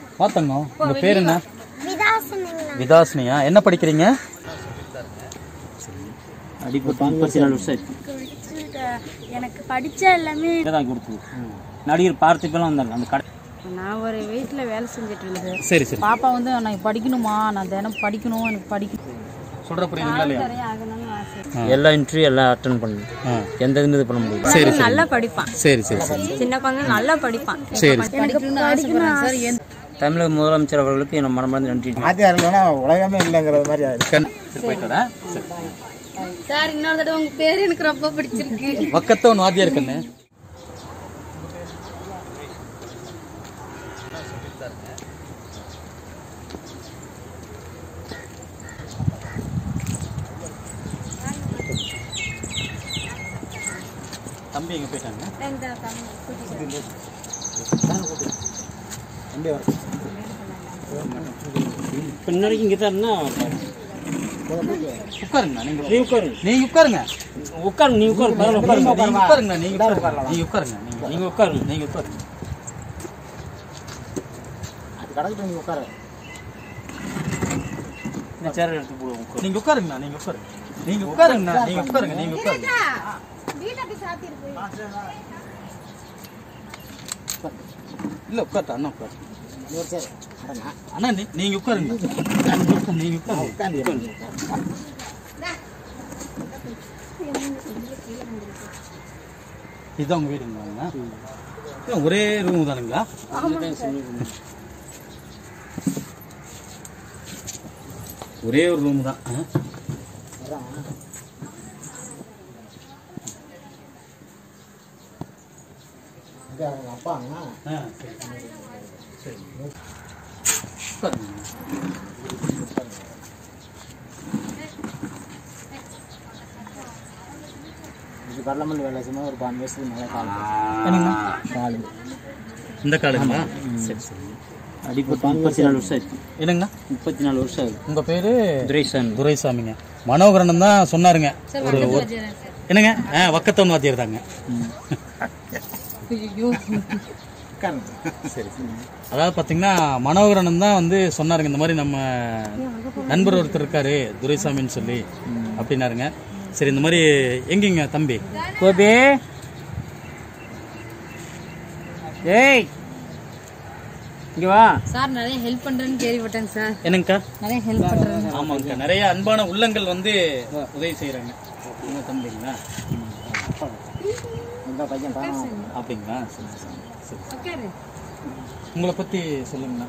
பார்த்தங்க உங்க பேர் என்ன விதாசனங்களா விதாசினியா என்ன படிக்கிறீங்க அடிப்பட்டு முப்பத்தி நாலு வருஷம் ஆயிடுச்சு எனக்கு படிச்ச எல்லாமே இங்கே தான் கொடுத்தது நடிகர் பார்த்திபெல்லாம் வந்தாங்க அந்த கடை நான் ஒரு வீட்டில் வேலை செஞ்சுட்டு இருந்தேன் சரி சரி பாப்பா வந்து நான் படிக்கணுமா நான் தினம் படிக்கணும் எனக்கு படிக்கணும் சொல்ற புரியுதுங்களா இல்லையா நிறைய ஆகணும்னு ஆசை எல்லா இன்டர்வியூ எல்லாம் அட்டன் பண்ணேன் ஆ. எந்த இதுவும் இது பண்ண முடியல சரி சரி நல்லா படிப்பான் சரி சரி சரி சின்ன குழந்தை நல்லா படிப்பான் சரி படிக்கணும்னு ஆசைப்படுறேன் சார் எந்த தமிழக முதலமைச்சர் அவர்களுக்கு என் மனமார்ந்த நன்றி வாத்தியார் இல்லைன்னா உலகமே இல்லைங்கிறது மாதிரி ஆயிடுச்சு கண் போயிட்டு வரேன் சரி. சார் இன்னொரு தடவை உங்க பேர் எனக்கு ரொம்ப பிடிச்சிருக்கு பக்கத்தவன் வாத்தியா இருக்கண்ணே தம்பி எங்க போயிட்டாங்க பின்னாடி இங்கே தான் இருந்தா உட்காருங்க நீங்க நீ உட்காருங்க நீங்க உட்காருங்க உட்காருங்க நீ உட்காரு பரவாயில்ல நீங்க உட்காருங்க உட்காருங்க நீங்க உட்காருங்க நீங்க உட்காருங்க நீங்க நீங்க உட்காருங்க நீங்க உட்காருங்க அது கடவுள் நீங்க உட்கார இந்த சேர் எடுத்து போடுவோம் உட்காரு. நீங்க உட்காருங்கண்ணா நீங்க உட்காருங்க நீங்க உட்காருங்கண்ணா நீங்க உட்காருங்க நீங்க உட்காருங்க இல்ல உட்கார்ட்டா அண்ணா உட்காரு இன்னொரு சார் அடங்க அண்ணா நீ- நீங்க உட்காருங்க நீங்க உட்காருங்க உட்காந்து இதுதான் உங்க வீடுங்களாங்கண்ணா ஏன் ஒரே ரூம் தானுங்களா ஒரே ஒரு ரூம் தான் ஆ? அங்கே அவங்க அப்பாங்க ஆ, சரி சரி உட்காருங்க இது பரலமண்ட் வேலை செய்யும்போது ஒரு பாஞ்சு வருஷத்துக்கு மேலே கால் என்னங்கண்ணா கால் இந்த காலுங்களா சரி சரி அடிப்பட்டு முப்பத்தி நாலு வருஷம் ஆயிடுச்சு என்னங்கண்ணா முப்பத்தி நாலு வருஷம் ஆகுது உங்க பேரு துரைசாமி துரைசாமிங்க மனோகரன் தான் சொன்னாருங்க ஒரு ஒரு- என்னங்க ஆ வக்கத்தவன் வாத்தியார் தாங்க உட்காருங்க சரி அதாவது பார்த்தீங்கன்னா மனோகரன் தான் வந்து சொன்னாருங்க இந்த மாதிரி நம்ம நண்பர் ஒருத்தர் இருக்காரு துரைசாமின்னு சொல்லி அப்படின்னாருங்க சரி இந்த மாதிரி எங்கேங்க தம்பி கோபி ஏய் இங்க வா சார் நிறைய ஹெல்ப் பண்றேன்னு கேள்விப்பட்டேங்க சார் என்னங்கக்கா நிறைய ஹெல்ப் பண்றேன் ஆமாங்கக்கா நிறைய அன்பான உள்ளங்கள் வந்து உதவி செய்கிறாங்க உங்க தம்பிங்களா இந்த பையன் பாவம் அப்படிங்களா சரி சரி சரி உங்களை பற்றி சொல்லுங்கண்ணா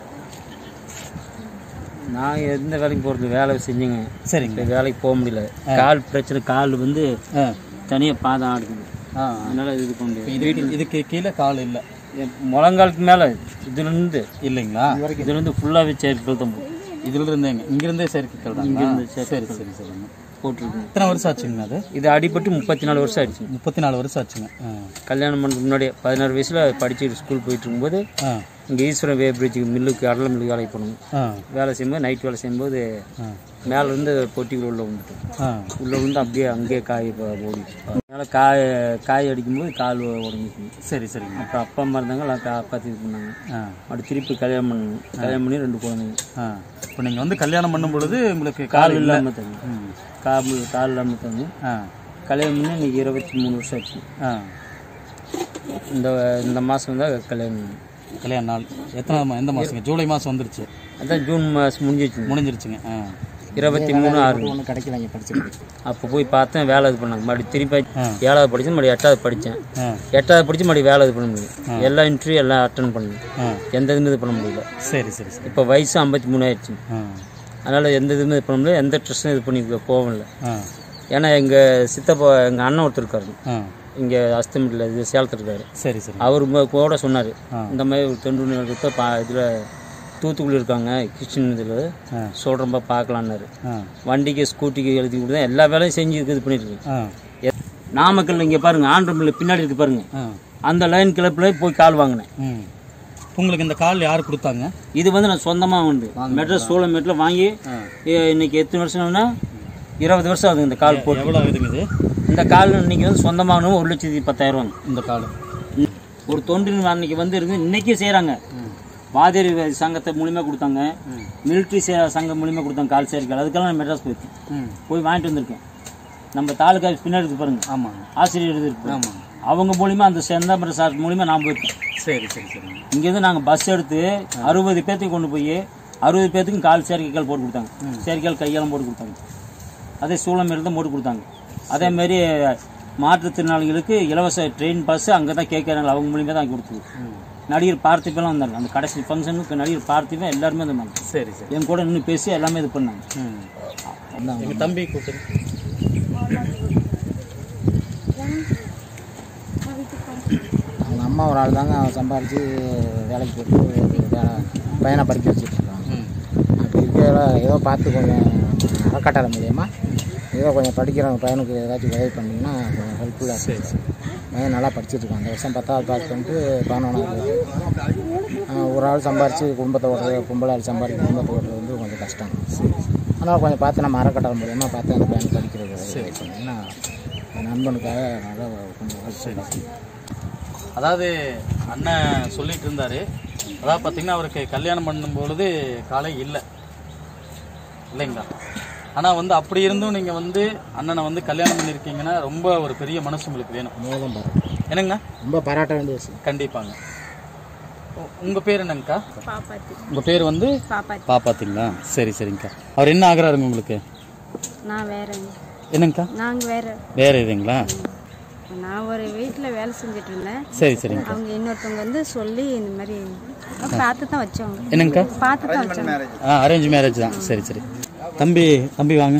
நான் எந்த வேலைக்கு போறது வேலை செஞ்சேங்க சரிங்க இந்த வேலைக்கு போக முடியல கால் பிரச்சனை கால் வந்து ஆ தனியாக பாதம் ஆடுக்குது ஆ அதனால இது பண்ண முடியாது இது இதுக்கு கீழே கால் இல்லை என் முழங்காலுக்கு மேலே இதுலேருந்து இல்லைங்களா இதுலேருந்து ஃபுல்லாகவே சேர்க்கல் தான் போகும் இதுல இருந்தேங்க இங்கிருந்தே செயற்கைக்கல் தான் இங்கிருந்து சரி சரி சரிங்க போட்டிருக்கேன் எத்தனை வருஷம் ஆச்சுங்க அது இது அடிபட்டு முப்பத்தி நாலு வருஷம் ஆயிடுச்சு முப்பத்தி நாலு வருஷம் ஆச்சுங்க ஆ. கல்யாணம் பண்ணுறதுக்கு முன்னாடியே பதினாறு வயசில் படிச்சுட்டு ஸ்கூல் போயிட்டு இருக்கும்போது ஆ இங்கே ஈஸ்வரன் வே பிரிட்ஜுக்கு மில்லுக்கு அடல மில்லுக்கு வேலைக்கு போகணும் ஆ வேலை செய்யும்போது நைட் வேலை செய்யும்போது ஆ. மேலே இருந்து பொட்டிக்குள்ள உள்ள வந்துட்டோம் ஆ உள்ளே வந்து அப்படியே அங்கேயே காய் ப- ஓடிச்சு அதனால காய் காய் அடிக்கும்போது கால் உடஞ்சிச்சு சரி சரிங்க அப்புறம் அப்பா அம்மா இருந்தாங்க எல்லாம் காப்பாற்றி இது பண்ணாங்க ஆ அப்படி திருப்பி கல்யாணம் பண்ணணும் கல்யாணம் பண்ணி ரெண்டு குழந்தைங்க ஆ இப்போ நீங்கள் வந்து கல்யாணம் பண்ணும் பொழுது உங்களுக்கு கால் கால் இல்லை இல்லாமல் தங்க ம் கால் கால் இல்லாமல் தங்க ஆ கல்யாணம் பண்ணி இன்னைக்கு இருபத்தி மூணு வருஷம் ஆச்சு ஆ இந்த இந்த மாதம் தான் கல்யாணம் பண்ணேன். கல்யாண நாள் எத்தனை மா- எந்த மாதங்க ஜூலை மாதம் வந்துருச்சு அதான் ஜூன் மாதம் முடிஞ்சிச்சு முடிஞ்சிருச்சுங்க ஆ இருபத்தி மூணு ஆறு ஒன்றும் கிடைக்கல இங்கே படிச்சுட்டு அப்போ போய் பார்த்தேன் வேலை இது பண்ணாங்க மறுபடியும் திருப்பி ஆ. ஏழாவது படிச்சு மறுபடியும் எட்டாவது படித்தேன் ஆ எட்டாவது படித்து மறுபடியும் வேலை இது பண்ண முடியும் எல்லா இன்டர்வியூ எல்லாம் அட்டன் பண்ணேன் ஆ எந்த இதுவுமே இது பண்ண முடியல சரி சரி சரி இப்போ வயசு ஐம்பத்தி மூணு ஆயிடுச்சு ஆ அதனால் எந்த இதுவுமே இது பண்ண முடியல எந்த ட்ரெஸ்ஸும் இது பண்ணி போகல ஆ ஏன்னா எங்கள் சித்தப்பா எங்கள் அண்ணன் ஒருத்தர் இருக்காரு ஆ இங்கே அஸ்தமிட்டில் இது சேலத்தில் இருக்காரு சரி சரி அவர் ம- கூட சொன்னார் ஆ. இந்த மாதிரி ஒரு தொண்டு நிறுவனத்தை பா இதில் தூத்துக்குடி இருக்காங்க கிச்சன் இதில் ஆ. சொல்கிறப்ப பார்க்கலான்னாரு ஆ வண்டிக்கு ஸ்கூட்டிக்கு எழுதி கொடுத்தா எல்லா வேலையும் செஞ்சு இது பண்ணிட்டு ஆ நாமக்கல் இங்கே பாருங்க ஆண்டமில்ல பின்னாடி இருக்கு பாருங்க ஆ அந்த லைன் கிளப்பில் போய் கால் வாங்கினேன் ம் உங்களுக்கு இந்த கால் யார் கொடுத்தாங்க இது வந்து நான் சொந்தமாக வந்து மெட்ரஸ் சோழமேட்டில் வாங்கி ஆ இ- இன்னைக்கு எத்தனை வருஷம்னா இருபது வருஷம் ஆகுது இந்த கால் போட்டு எவ்வளோ ஆகுதுங்க இது இந்த கால் இன்னைக்கு வந்து சொந்தமாகணும் ஒரு லட்சத்தி பத்தாயிரம் ரூபாங்க இந்த கால் ஒரு தொண்டு அன்னைக்கு வந்து இருக்கு இன்னைக்கே செய்கிறாங்க வாதிரி சங்கத்தை மூலியமா கொடுத்தாங்க மிலிட்ரி சங்கம் மூலியமா கொடுத்தாங்க கால் சேர்க்கை அதுக்கெல்லாம் நான் மெட்ராஸ் போயிருக்கேன் ம் போய் வாங்கிட்டு வந்திருக்கேன் நம்ம தாலுக்கா பின்னாடி இருக்கு பாருங்க ஆமாங்க ஆசிரியர் இருக்கு ஆமாங்க அவங்க மூலியமா அந்த செந்தாமரை சார் மூலியமா நான் போயிருக்கேன் சரி சரி சரிங்க இங்கேருந்து நாங்கள் பஸ் எடுத்து அறுபது பேர்த்துக்கு கொண்டு போய் அறுபது பேர்த்துக்கும் கால் செயற்கைக்கால் போட்டு கொடுத்தாங்க செயற்கைக்கால் கையெல்லாம் போட்டு கொடுத்தாங்க அதே சூளம் தான் போட்டு கொடுத்தாங்க அதே மாதிரி மாற்றுத்திறனாளிகளுக்கு இலவச ட்ரெயின் பஸ் அங்கே தான் கேட்குறாங்க அவங்க மூலியமாக தான் கொடுத்தது நடிகர் பார்த்திபெல்லாம் வந்தாங்க அந்த கடைசி ஃபங்க்ஷனுக்கு நடிகர் பார்த்திபன் எல்லாருமே வந்தாங்க சரி சரி என் கூட நின்று பேசி எல்லாமே இது பண்ணாங்க ம் வந்தாங்க எங்கள் தம்பி கூப்பிட்டு அவங்க அம்மா ஒரு ஆள் தாங்க சம்பாரித்து வேலைக்கு போட்டு வேலை பையனை படிக்க வச்சுட்டு இருக்காங்க ம் அப்படி இருக்கிற ஏதோ பார்த்து கொஞ்சம் அறக்கட்டளை மூலியமா ஏதோ கொஞ்சம் படிக்கிற பையனுக்கு ஏதாச்சும் உதவி பண்ணிங்கன்னா கொஞ்சம் ஹெல்ப்ஃபுல்லாக சரி சரி பையன் நல்லா படிச்சுட்டு இருக்கான் அந்த வருஷம் பத்தாவது பாஸ் பண்ணிட்டு பதினொன்றாவது ஆஹ் ஒரு ஆள் சம்பாரித்து குடும்பத்தை ஓட்டுறது கும்பலால் சம்பாதிச்சு குடும்பத்தை ஓட்டுறது வந்து கொஞ்சம் கஷ்டம் ஆனால் கொஞ்சம் பார்த்து நம்ம அறக்கட்டளை மூலியமாக பார்த்து அந்த பையன் படிக்கிறது உதவி பண்ணீங்கன்னா என் நண்பனுக்காக நல்லா கொஞ்சம் ஹெல்ப் அதாவது அண்ணன் சொல்லிட்டு இருந்தாரு அதாவது பார்த்தீங்கன்னா அவருக்கு கல்யாணம் பண்ணும் பொழுது காலை இல்லை இல்லைங்களா ஆனால் வந்து அப்படி இருந்தும் நீங்கள் வந்து அண்ணனை வந்து கல்யாணம் பண்ணியிருக்கீங்கன்னா ரொம்ப ஒரு பெரிய மனசு உங்களுக்கு வேணும் மூலம் பாரு என்னங்கண்ணா ரொம்ப பாராட்ட வேண்டிய விஷயம் கண்டிப்பாங்க உ- உங்க பேர் என்னங்கக்கா பாப்பாத்தி உங்க பேர் வந்து பாப்பாத்தி பாப்பாத்தீங்களா சரி சரிங்கக்கா அவர் என்ன ஆகுறாருங்க உங்களுக்கு நான் வேற என்னங்கக்கா நாங்கள் வேற வேற இதுங்களா நான் ஒரு வீட்டில் வேலை செஞ்சுட்டு இருந்தேன் சரி சரிங்க அவங்க இன்னொருத்தவங்க வந்து சொல்லி இந்த மாதிரி பார்த்து தான் வச்சவங்க என்னங்கக்கா பார்த்து தான் வச்சவங்க ஆ அரேஞ்ச் மேரேஜ் தான் சரி சரி தம்பி தம்பி வாங்க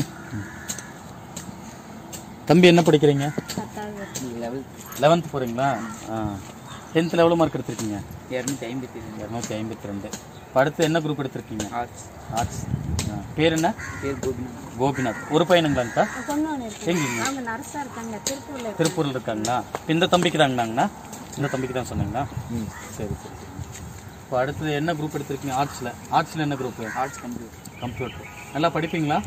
தம்பி என்ன படிக்கிறீங்க பத்தாவது லெவன்த் போகிறீங்களா ஆ டென்த்தில் எவ்வளோ மார்க் எடுத்திருக்கீங்க இரநூத்தி ஐம்பத்தி இரநூத்தி ஐம்பத்தி ரெண்டு இப்போ அடுத்து என்ன குரூப் எடுத்திருக்கீங்க ஆர்ட்ஸ் ஆ பேர் என்ன பேர் கோபிநாத் கோபிநாத் ஒரு பையனுங்களாங்கக்கா பொண்ணு ஒன்று இருக்கு எங்கேங்க அவங்க நர்ஸாக இருக்காங்க திருப்பூரில் திருப்பூரில் இருக்காங்களா இப்ப இந்த தம்பிக்கு தாங்கண்ணா இந்த தம்பிக்கு தான் சொன்னீங்களா சரி சரி சரி இப்போ அடுத்து என்ன குரூப் எடுத்திருக்கீங்க ஆர்ட்ஸில் ஆர்ட்ஸில் என்ன குரூப் ஆர்ட்ஸ் கம்ப்யூட்டர் கம்ப்யூட்டர் நல்லா படிப்பீங்களா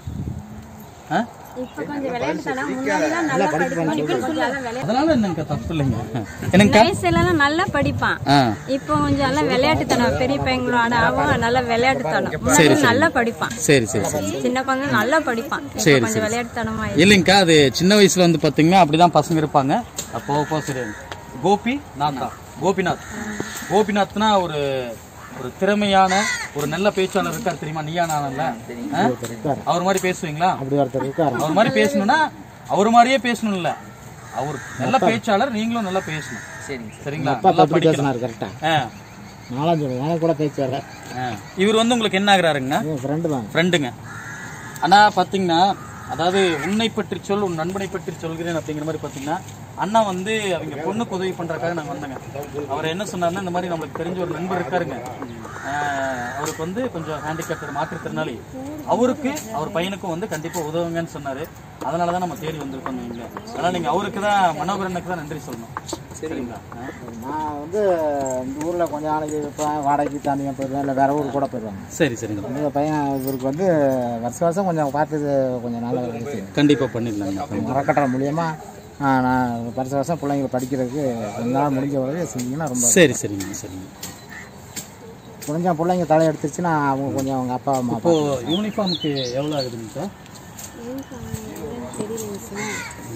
ஆ இப்போ கொஞ்சம் விளையாட்டு தனம் முன்னாடிலாம் நல்லா படிப்பான் இப்போ கொஞ்சம் எல்லாம் விளையாட்டு அதனால என்னங்கக்கா தப்பு இல்லைங்க என்னங்கக்கா வயசுலலாம் நல்லா படிப்பான் ஆ இப்போ கொஞ்சம் எல்லாம் விளையாட்டுத்தனம் பெரிய பையங்களோட அவன் நல்லா விளையாட்டுத்தனம் முன்னாடி நல்லா படிப்பான் சரி சரி சரி சின்ன குழந்தை நல்லா படிப்பான் இப்போ கொஞ்சம் விளையாட்டுத்தனமா இல்லைங்கக்கா அது சின்ன வயசுல வந்து பார்த்தீங்கன்னா அப்படிதான் பசங்க இருப்பாங்க அது போக போக சரி கோபி நாத்தா கோபிநாத் கோபிநாத்னா ஒரு ஒரு திறமையான ஒரு நல்ல பேச்சாளர் இருக்கார் தெரியுமா நீயா நானல்ல ஆ? இருக்கார் அவர் மாதிரி பேசுவீங்களா அப்படி ஒருத்தர் இருக்கார் அவர் மாதிரி பேசணும்னா அவர் மாதிரியே பேசணும் இல்ல அவர் நல்ல பேச்சாளர் நீங்களும் நல்லா பேசணும் சரிங்க சரிங்களா அப்பா நல்லா தப்பி படிக்கணும் பேசினார் கரெக்டாக ஆ, நாலாம் சொல்லி எனக்கு கூட பேச்சு வரல ஆ. இவர் வந்து உங்களுக்கு என்ன ஆகுறாருங்க என் ஃப்ரெண்டு தான் ஃப்ரெண்டுங்க அண்ணா பார்த்தீங்கன்னா அதாவது உன்னை பற்றி சொல் உன் நண்பனை பற்றி சொல்கிறேன் அப்படிங்கிற மாதிரி பார்த்தீங்கன்னா அண்ணா வந்து அவங்க பொண்ணுக்கு உதவி பண்றதுக்காக நாங்கள் வந்தேங்க அவர் என்ன சொன்னார்னா இந்த மாதிரி நம்மளுக்கு தெரிஞ்ச ஒரு நண்பர் இருக்காருங்க ஆஹ் அவருக்கு வந்து கொஞ்சம் ஹேண்டிகேப்டட் மாற்றுத்திறனாளி அவருக்கு அவர் பையனுக்கும் வந்து கண்டிப்பாக உதவுங்கன்னு சொன்னாரு அதனால தான் நம்ம தேடி வந்திருக்கோம் நீங்க அதனால் நீங்கள் அவருக்கு தான் மனோகரனுக்கு தான் நன்றி சொல்லணும் சரிங்களா ஆ. நான் வந்து இந்த ஊரில் கொஞ்சம் நாளைக்கு இருப்பேன் வாடகைக்கு தனியாக போயிடுவேன் இல்லை வேற ஊருக்கு கூட போயிடுவாங்க சரி சரிங்க இந்த பையன் இவருக்கு வந்து வருஷம் வருஷம் கொஞ்சம் பார்த்தது கொஞ்சம் நல்ல வேலை செய்யணும் கண்டிப்பாக பண்ணிடலாங்க அறக்கட்டளை மூலியமாக நான் வருஷம் வருஷம் பிள்ளைங்க படிக்கிறதுக்கு கொஞ்ச நாள் முடிஞ்ச உதவி செஞ்சீங்கன்னா ரொம்ப சரி சரிங்க சரிங்க கொஞ்சம் பிள்ளைங்க தலை எடுத்துருச்சுன்னா அவங்க கொஞ்சம் அவங்க அப்பா அம்மா இப்போ யூனிஃபார்முக்கு எவ்வளோ ஆகுதுங்க சார் தெரியலைங்க சார்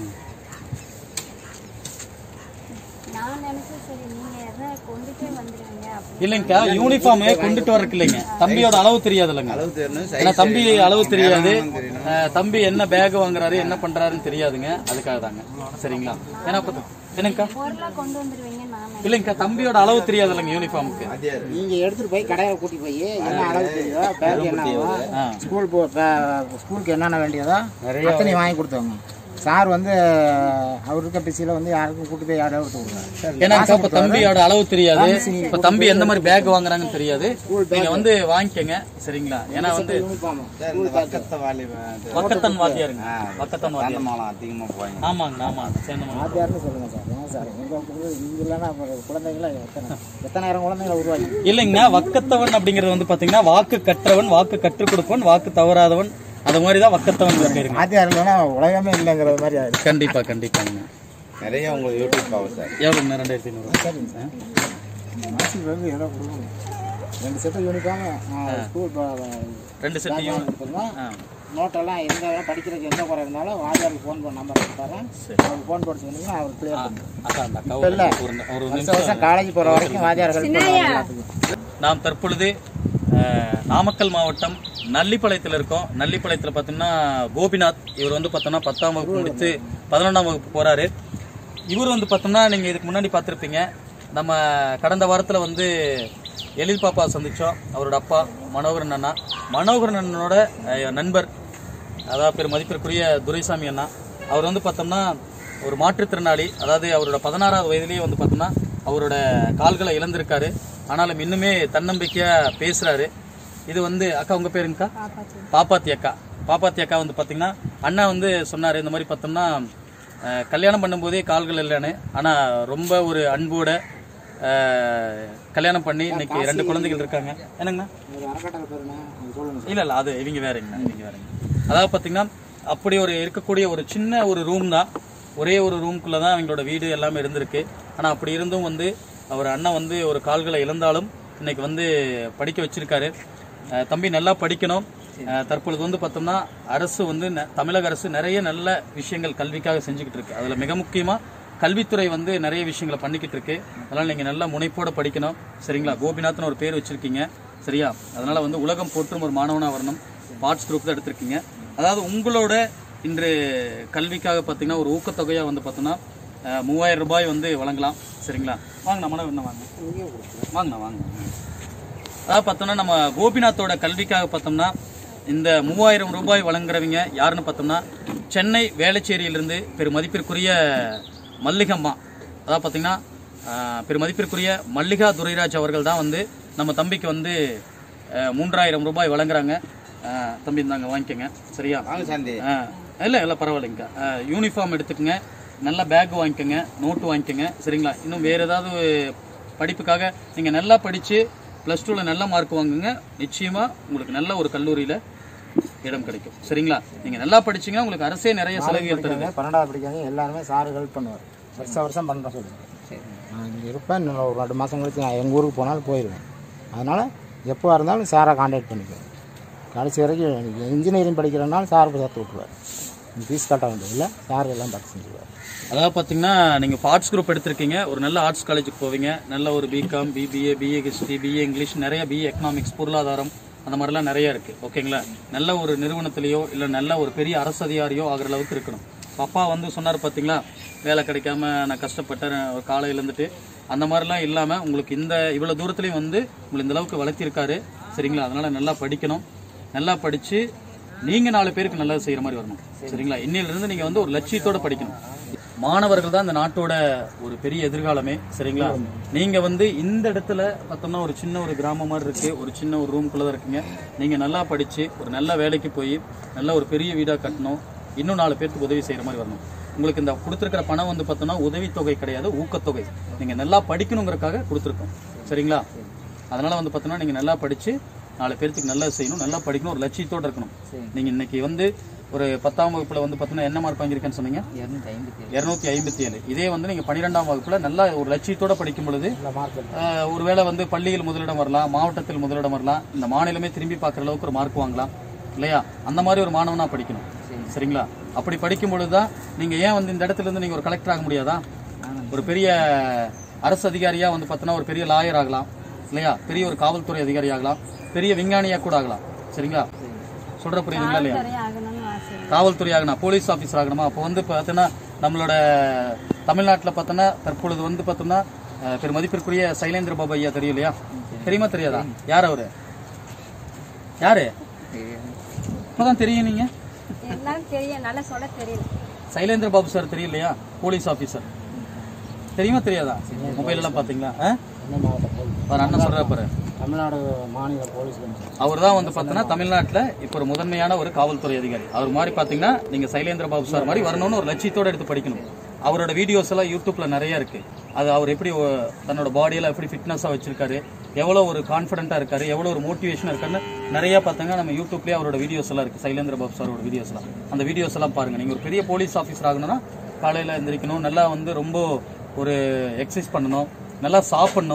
நான் நினைச்சேன் சரி நீங்க எதை கொண்டுட்டே வந்துருவீங்க அப்படி இல்லைங்கக்கா யூனிஃபார்ம் கொண்டுட்டு வரக்கு இல்லைங்க தம்பியோட அளவு தெரியாது இல்லைங்க ஏன்னா தம்பி அளவு தெரியாது அஹ், தம்பி என்ன பேக் வாங்குறாரு என்ன பண்றாருன்னு தெரியாதுங்க அதுக்காக தாங்க சரிங்களா ஏன்னா இப்ப- என்னங்கக்கா பொருளா கொண்டு வந்துருவீங்க நான் இல்லைங்கக்கா தம்பியோட அளவு தெரியாது இல்லைங்க யூனிஃபார்முக்கு நீங்கள் எடுத்துகிட்டு போய் கடையில் கூட்டி போய் என்ன அளவு தெரியுதோ பேக் என்ன ஆகும் ஆ. ஸ்கூல் போ பே- ஸ்கூலுக்கு என்னென்ன வேண்டியதோ அத்தனை வாங்கி கொடுத்தவங்க சார் வந்து அவர் இருக்க பிஸியில் வந்து யாருக்கும் கூட்டி போய் யாரையும் விட்டு கொடுக்குறாரு ஏன்னா இப்ப தம்பியோட அளவு தெரியாது இப்ப தம்பி எந்த மாதிரி பேக் வாங்குறாங்கன்னு தெரியாது நீங்க வந்து வாங்கிக்கங்க சரிங்களா ஏன்னா வந்து யூனிஃபார்ம் ஸ்கூல் பேக் வக்கத்தன் வாத்தியாருங்க வக்கத்தன் வாத்தியார் அதிகமாக போவாங்க ஆமாங்க ஆமாங்க சேர்ந்த வாத்தியார்னு சொல்லுங்க சார் ஏன் சார் உங்கள் இங்கே இல்லைன்னா அப்புறம் குழந்தைங்கள எத்தனை எத்தனாயிரம் குழந்தைங்களை உருவாக்கி இல்லைங்க வக்கத்தவன் அப்படிங்கிறது வந்து பாத்தீங்கன்னா வாக்கு கற்றவன் வாக்கு கற்றுக் கொடுப்பவன் வாக்கு தவறாதவன் அது மாதிரி தான் வக்கத்தவன் பேருங்க வாத்தியார் இல்லைன்னா உலகமே இல்லைங்கிறது மாதிரி ஆயிடுச்சு கண்டிப்பா கண்டிப்பாங்க நிறைய உங்களுக்கு யூடியூப் பாவம் சார் எவ்வளோங்க ரெண்டாயிரத்தி ஐநூறு சரிங்க சார் மாசிக்கு வந்து ஏதோ கொடுக்கணும் ரெண்டு செட்டு யூனிஃபார்ம் ஸ்கூல் ரெண்டு செட்டையும் எடுத்துருந்தோம் ஆ நோட்டெல்லாம் எந்த படிக்கிறதுக்கு எந்த குறை இருந்தாலும் வாத்தியாருக்கு ஃபோன் பண்ண நம்பர் கொடுத்தாரேன் அவருக்கு ஃபோன் போட்டு சொன்னீங்கன்னா அவர் கிளியர் பண்ணுவோம் அக்கா அந்த அக்கா இப்ப இல்ல. ஒரு ஒரு வருஷம் வருஷம் காலேஜ் போகிற வரைக்கும் வாத்தியார் ஹெல்ப் பண்ணுவாங்க எல்லாத்துக்கும் நாம் தற்பொழுது அஹ், நாமக்கல் மாவட்டம் நல்லிப்பாளையத்தில் இருக்கோம் நல்லிப்பாளையத்தில் பார்த்தீங்கன்னா கோபிநாத் இவர் வந்து பார்த்தோம்னா பத்தாம் வகுப்பு முடித்து பதினொன்றாம் வகுப்பு போறாரு இவர் வந்து பார்த்தோம்னா நீங்கள் இதுக்கு முன்னாடி பார்த்துருப்பீங்க நம்ம கடந்த வாரத்தில் வந்து எழில் பாப்பா சந்திச்சோம் அவரோட அப்பா மனோகரன் அண்ணா மனோகரன் அண்ணனோட அஹ், நண்பர் அதாவது பெரும் மதிப்பிற்குரிய துரைசாமி அண்ணா அவர் வந்து பார்த்தோம்னா ஒரு மாற்றுத்திறனாளி அதாவது அவரோட பதினாறாவது வயதிலேயே வந்து பார்த்தோம்னா அவரோட கால்களை இழந்திருக்காரு ஆனாலும் இன்னுமே தன்னம்பிக்கையா பேசுறாரு இது வந்து அக்கா உங்க பேருங்கக்கா பாப்பாத்தி அக்கா பாப்பாத்தி அக்கா வந்து பார்த்தீங்கன்னா அண்ணா வந்து சொன்னாரு இந்த மாதிரி பார்த்தோம்னா அஹ், கல்யாணம் பண்ணும்போதே கால்கள் இல்லைன்னு ஆனா ரொம்ப ஒரு அன்போட அஹ், கல்யாணம் பண்ணி இன்னைக்கு ரெண்டு குழந்தைகள் இருக்காங்க என்னங்கண்ணா ஒரு அறக்கட்டளை பேருண்ணா நீங்கள் சொல்லுங்கள் இல்ல இல்ல அது இவங்க வேறங்க இவங்க வேறங்க அதாவது பாத்தீங்கன்னா அப்படி ஒரு இருக்கக்கூடிய ஒரு சின்ன ஒரு ரூம் தான் ஒரே ஒரு ரூம்குள்ள தான் அவங்களோட வீடு எல்லாமே இருந்திருக்கு ஆனா அப்படி இருந்தும் வந்து அவர் அண்ணன் வந்து ஒரு கால்களை இழந்தாலும் இன்னைக்கு வந்து படிக்க வச்சிருக்காரு அஹ் தம்பி நல்லா படிக்கணும் அஹ் தற்பொழுது வந்து பார்த்தோம்னா அரசு வந்து ந- தமிழக அரசு நிறைய நல்ல விஷயங்கள் கல்விக்காக செஞ்சுக்கிட்டு இருக்கு அதுல மிக முக்கியமா கல்வித்துறை வந்து நிறைய விஷயங்களை பண்ணிக்கிட்டு இருக்கு அதனால நீங்க நல்லா முனைப்போட படிக்கணும் சரிங்களா கோபிநாத்னு ஒரு பேர் வச்சிருக்கீங்க சரியா அதனால வந்து உலகம் போற்றும் ஒரு மாணவனா வரணும் பார்ட்ஸ் குரூப் தான் எடுத்திருக்கீங்க அதாவது உங்களோட இன்று கல்விக்காக பார்த்தீங்கன்னா ஒரு ஊக்கத்தொகையா வந்து பார்த்தோம்னா அஹ், மூவாயிரம் ரூபாய் வந்து வழங்கலாம் சரிங்களா வாங்கண்ணா மனம் என்ன வாங்க வாங்கண்ணா வாங்க அதாவது பார்த்தோம்னா நம்ம கோபிநாத்தோட கல்விக்காக பார்த்தோம்னா இந்த மூவாயிரம் ரூபாய் வழங்குறவங்க யாருன்னு பார்த்தோம்னா சென்னை வேளச்சேரியிலிருந்து பெரும் மதிப்பிற்குரிய மல்லிகம்மா அதாவது பார்த்தீங்கன்னா ஆஹ், பெரும் மதிப்பிற்குரிய மல்லிகா துரைராஜ் அவர்கள் தான் வந்து நம்ம தம்பிக்கு வந்து ஆஹ், மூன்றாயிரம் ரூபாய் வழங்குறாங்க ஆஹ், தம்பி இந்தாங்க வாங்கிக்கோங்க சரியா வாங்க சாந்தி ஆஹ், இல்லை இல்லை பரவாயில்லைங்க ஆஹ், யூனிஃபார்ம் எடுத்துக்கங்க நல்ல பேக் வாங்கிக்கோங்க நோட்டு வாங்கிக்கோங்க சரிங்களா இன்னும் வேறு ஏதாவது படிப்புக்காக நீங்கள் நல்லா படித்து ப்ளஸ் டூவில் நல்ல மார்க் வாங்குங்க நிச்சயமாக உங்களுக்கு நல்ல ஒரு கல்லூரியில் இடம் கிடைக்கும் சரிங்களா நீங்கள் நல்லா படிச்சீங்கன்னா உங்களுக்கு அரசே நிறைய சலுகைகள் தருது பன்னெண்டாவது படிக்காங்க எல்லாருமே சார் ஹெல்ப் பண்ணுவார் வருஷம் வருஷம் பண்ணுறேன் சொல்லுங்கள் நான் இங்கே இருப்பேன் இன்னும் ஒரு ரெண்டு மாதம் கழிச்சு நான் எங்கள் ஊருக்கு போனாலும் போயிடுவேன் அதனால் எப்போவா இருந்தாலும் சாரை காண்டாக்ட் பண்ணிக்குவேன் கடைசி வரைக்கும் இன்ஜினியரிங் படிக்கிறனால சார் சேர்த்து விட்ருவார் ஃபீஸ் கட்ட வேண்டியதில்லை சார் எல்லாம் பார்த்து செஞ்சுருவார் அதாவது பார்த்தீங்கன்னா நீங்கள் இப்போ ஆர்ட்ஸ் குரூப் எடுத்திருக்கீங்க ஒரு நல்ல ஆர்ட்ஸ் காலேஜுக்கு போவீங்க நல்ல ஒரு BCom BBA BA history BA English நிறைய பிஏ எக்கனாமிக்ஸ் பொருளாதாரம் அந்த மாதிரிலாம் நிறைய இருக்கு ஓகேங்களா நல்ல ஒரு நிறுவனத்திலேயோ இல்லை நல்ல ஒரு பெரிய அரசு அதிகாரியோ ஆகிற அளவுக்கு இருக்கணும் இப்ப அப்பா வந்து சொன்னார் பார்த்தீங்களா வேலை கிடைக்காம நான் கஷ்டப்பட்டேன் ஒரு காலையில இருந்துட்டு அந்த மாதிரிலாம் இல்லாமல் உங்களுக்கு இந்த இவ்வளோ தூரத்துலையும் வந்து உங்களை இந்த அளவுக்கு வளர்த்திருக்காரு சரிங்களா அதனால நல்லா படிக்கணும் நல்லா படிச்சு நீங்க நாலு பேருக்கு நல்லது செய்யற மாதிரி வரணும் சரிங்களா இன்னையில இருந்து நீங்க வந்து ஒரு லட்சியத்தோட படிக்கணும் மாணவர்கள் தான் இந்த நாட்டோட ஒரு பெரிய எதிர்காலமே சரிங்களா நீங்க வந்து இந்த இடத்துல பார்த்தோம்னா ஒரு சின்ன ஒரு கிராமம் மாதிரி இருக்கு ஒரு சின்ன ஒரு ரூம்குள்ள தான் இருக்கீங்க நீங்க நல்லா படிச்சு ஒரு நல்ல வேலைக்கு போய் நல்ல ஒரு பெரிய வீடா கட்டணும் இன்னும் நாலு பேருக்கு உதவி செய்யற மாதிரி வரணும் உங்களுக்கு இந்த கொடுத்துருக்கிற பணம் வந்து பார்த்தோம்னா உதவித்தொகை கிடையாது ஊக்கத்தொகை நீங்க நல்லா படிக்கணுங்கிறதுக்காக கொடுத்துருக்கோம் சரிங்களா அதனால வந்து பார்த்தோம்னா நீங்க நல்லா படிச்சு நாலு பேருக்கு நல்லா செய்யணும் நல்லா படிக்கணும் ஒரு லட்சியத்தோட இருக்கணும் நீங்க இன்னைக்கு வந்து ஒரு பத்தாம் வகுப்புல வந்து பார்த்தோம்னா என்ன மார்க் வாங்கியிருக்கேன்னு சொன்னீங்க இருநூத்தி ஐம்பத்தி ஏழு இதே வந்து நீங்க பன்னிரெண்டாம் வகுப்புல நல்லா ஒரு லட்சியத்தோட படிக்கும் பொழுது ஆஹ், ஒருவேளை வந்து பள்ளியில் முதலிடம் வரலாம் மாவட்டத்தில் முதலிடம் வரலாம் இந்த மாநிலமே திரும்பி பார்க்குற அளவுக்கு ஒரு மார்க் வாங்கலாம் இல்லையா அந்த மாதிரி ஒரு மாணவனா படிக்கணும் சரிங்களா அப்படி படிக்கும் பொழுதுதான் நீங்க ஏன் வந்து இந்த இடத்துல இருந்து நீங்க ஒரு கலெக்டர் ஆக முடியாதா ஒரு பெரிய அரசு அதிகாரியா வந்து பார்த்தோன்னா ஒரு பெரிய லாயர் ஆகலாம் இல்லையா பெரிய ஒரு காவல்துறை அதிகாரி ஆகலாம் பெரிய விஞ்ஞானியா கூட ஆகலாம் சரிங்களா சொல்ற புரியுதுங்களா இல்லையா ஆகணும்னு ஆசை காவல்துறை ஆகணும் போலீஸ் ஆஃபீஸர் ஆகணுமா அப்போ வந்து பார்த்தோன்னா நம்மளோட தமிழ்நாட்டில் பார்த்தோன்னா தற்பொழுது வந்து பார்த்தோம்னா அஹ், பெரும் மதிப்பிற்குரிய சைலேந்திர பாபு ஐயா தெரியும் இல்லையா தெரியுமா தெரியாதா யார் அவரு யாரு இப்பதான் தெரியும் நீங்க எல்லாம் தெரியும் நல்லா சொல்ல தெரியல சைலேந்திர பாபு சார் தெரியும் இல்லையா போலீஸ் ஆஃபீஸர் தெரியுமா தெரியாதா மொபைல் எல்லாம் பாத்தீங்களா என்ன மாவட்ட போலீஸ் அவர் அண்ணன் சொல்ற பாரு தமிழ்நாடு மாநில போலீஸ் கமிஷன் அவர் தான் வந்து பார்த்தோன்னா தமிழ்நாட்டில் இப்போ ஒரு முதன்மையான ஒரு காவல்துறை அதிகாரி அவர் மாதிரி பார்த்தீங்கன்னா நீங்கள் சைலேந்திர பாபு சார் மாதிரி வரணும்னு ஒரு லட்சியத்தோட எடுத்து படிக்கணும் அவரோட வீடியோஸ் எல்லாம் யூடியூப்ல நிறைய இருக்கு அது அவர் எப்படி ஒ- தன்னோட பாடியெல்லாம் எப்படி ஃபிட்னஸாக வச்சிருக்காரு எவ்வளோ ஒரு கான்ஃபிடென்ட்டாக இருக்காரு எவ்வளோ ஒரு மோட்டிவேஷனாக இருக்காருன்னு நிறைய பார்த்தீங்கன்னா நம்ம யூடியூப்லேயே அவரோட வீடியோஸ் எல்லாம் இருக்கு சைலேந்திர பாபு சாரோட வீடியோஸ் எல்லாம் அந்த வீடியோஸ் எல்லாம் பாருங்க நீங்கள் ஒரு பெரிய போலீஸ் ஆஃபீஸர் ஆகணும்னா காலையில் எந்திரிக்கணும் நல்லா வந்து ரொம்ப ஒரு எக்ஸசைஸ் பண்ணணும் நல்லா சாப்பிடணும்